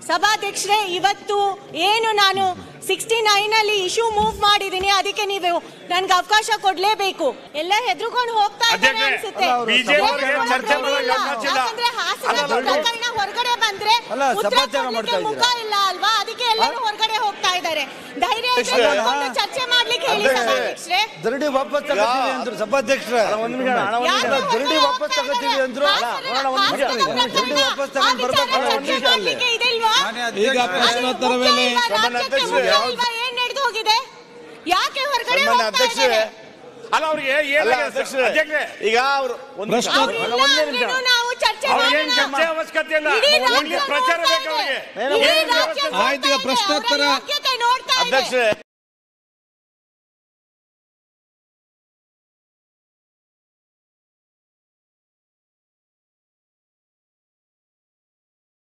ಸಭಾಧ್ಯಕ್ಷರೇ ಇವತ್ತು ಏನು ನಾನು ಸಿಕ್ಸ್ಟಿ ನೈನ್ ಅಲ್ಲಿ ಇಶ್ಯೂ ಮೂವ್ ಮಾಡಿದೀನಿ ಅದಕ್ಕೆ ನೀವು ನನ್ಗೆ ಅವಕಾಶ ಕೊಡ್ಲೇಬೇಕು ಎಲ್ಲ ಹೆದರ್ಕೊಂಡು ಹೋಗ್ತಾ ಇದ್ದಾರೆ ಅಧ್ಯಕ್ಷರೇ, ಅನ್ಸುತ್ತೆ ಅಲ್ಲ, ಅವ್ರು BJP ಅವ್ರಿಗೆ ಹೆದ್ರುಕೊಂಡು ಚರ್ಚೆ ಮಾಡೋ ಇಲ್ಲ. ಅವಕಾಶ ಇಲ್ಲ. ಯಾಕಂದ್ರೆ ಹಾಸನ ಅಲ್ಲ, ಅಲ್ಲ, ಪ್ರಕರಣ ಹೊರಗಡೆ ಬಂದ್ರೆ ಅಲ್ಲ, ಉತ್ತರ ಸಮಾಚಾರ ಕೊಡ್ಲಿಕ್ಕೆ ಮಾಡ್ತಾ ಮುಖ ಇದ್ದೀರಾ? ಇಲ್ಲ ಅಲ್ವಾ ಅದಕ್ಕೆ ಎಲ್ಲರೂ ಹೊರಗಡೆ ಹೋಗ್ತಾ ಇದ್ದಾರೆ ಧೈರ್ಯ ಇದ್ರೆ ಅಧ್ಯಕ್ಷರೇ, ಕೂತ್ಕೊಂಡು ಚರ್ಚೆ ಮಾಡ್ಲಿಕ್ಕೆ ಹೇಳಿ ಅಧ್ಯಕ್ಷರೇ, ಸಭಾಧ್ಯಕ್ಷರೇ ದರಡಿ ವಾಪಸ್ ತಗೋತೀವಿ ಅಂದ್ರು ಸಭಾಧ್ಯಕ್ಷರ ಒಂದ್ ನಿಮಿಷ ಅಣ್ಣ, ಒಂದ್ ನಿಮಿಷ. ಯಾಕೆ ಜರಡಿ ಹೊರಗಡೆ ವಾಪಸ್ ಹೋಗ್ತಾ ತಗೋತೀವಿ ಇದ್ದಾರೆ? ಅಂದ್ರು. ಅಲ್ಲ, ಹಾಸನ- ನೋಡೋಣ, ಒಂದ್ ನಿಮಿಷ. ಹಾಸನ ಪ್ರಕರಣ, ಜರಡಿ ವಾಪಸ್ ಆ ತಗೊಂಡ್ ವಿಚಾರ ಬರ್ಬೇಕು, ಚರ್ಚೆ ಒಂದ್ ನಿಮಿಷ ಅಲ್ಲಿ. ಮಾಡ್ಲಿಕ್ಕೆ ಇದೆಲ್ವಾ? ಈಗ ಪ್ರಶ್ನೋತ್ತರ ಅದು ವೇಳೆ ಮುಖ್ಯ ಇಲ್ವಾ? ಸನ್ಮಾನ್ಯ ರಾಜ್ಯಕ್ಕೆ ಅಧ್ಯಕ್ಷರೇ, ಮುಖ್ಯ ಇಲ್ವಾ? ಏನ್ ನಡೆದು ಹೋಗಿದೆ ಯಾಕೆ ಹೊರಗಡೆ ಸನ್ಮಾನ್ಯ ಹೋಗ್ತಾ ಅಧ್ಯಕ್ಷರೇ ಇದ್ದಾರೆ? ಅಲ್ಲ ಅವ್ರಿಗೆ ಅಲ್ಲ ಏನಾಗಿದೆ ಅಧ್ಯಕ್ಷರೇ ಅಧ್ಯಕ್ಷರೇ ಈಗ ಅವರು ಒಂದು ನಿಮಿಷ. ಪ್ರಶ್ನೆ- ಅವ್ರಿಲ್ಲ ಅಲ್ಲ, ಒಂದೇ ನಿಮಿಷ. ಅಂದ್ರೇನು ನಾವು ಚರ್ಚೆ ಅವ್ರಿಗೆ ಏನ್ ಮಾಡೋಣ. ಚರ್ಚೆ ಅವಶ್ಯಕತೆ ಇಲ್ಲ ಇಡೀ ಓನ್ಲಿ ರಾಜ್ಯ ಪ್ರಚಾರ ನೋಡ್ತಾ ಬೇಕು ಇದೆ. ಅವ್ರಿಗೆ ಇಡೀ ಏನ್ ರಾಜ್ಯ ವ್ಯವಸ್ಥೆ ಆಯ್ತು, ಈಗ ನೋಡ್ತಾ ಇದೆ. ಪ್ರಶ್ನೋತ್ತರ. ಅವರ ಯೋಗ್ಯತೆ ನೋಡ್ತಾ ಇದೆ. ಅಧ್ಯಕ್ಷರೇ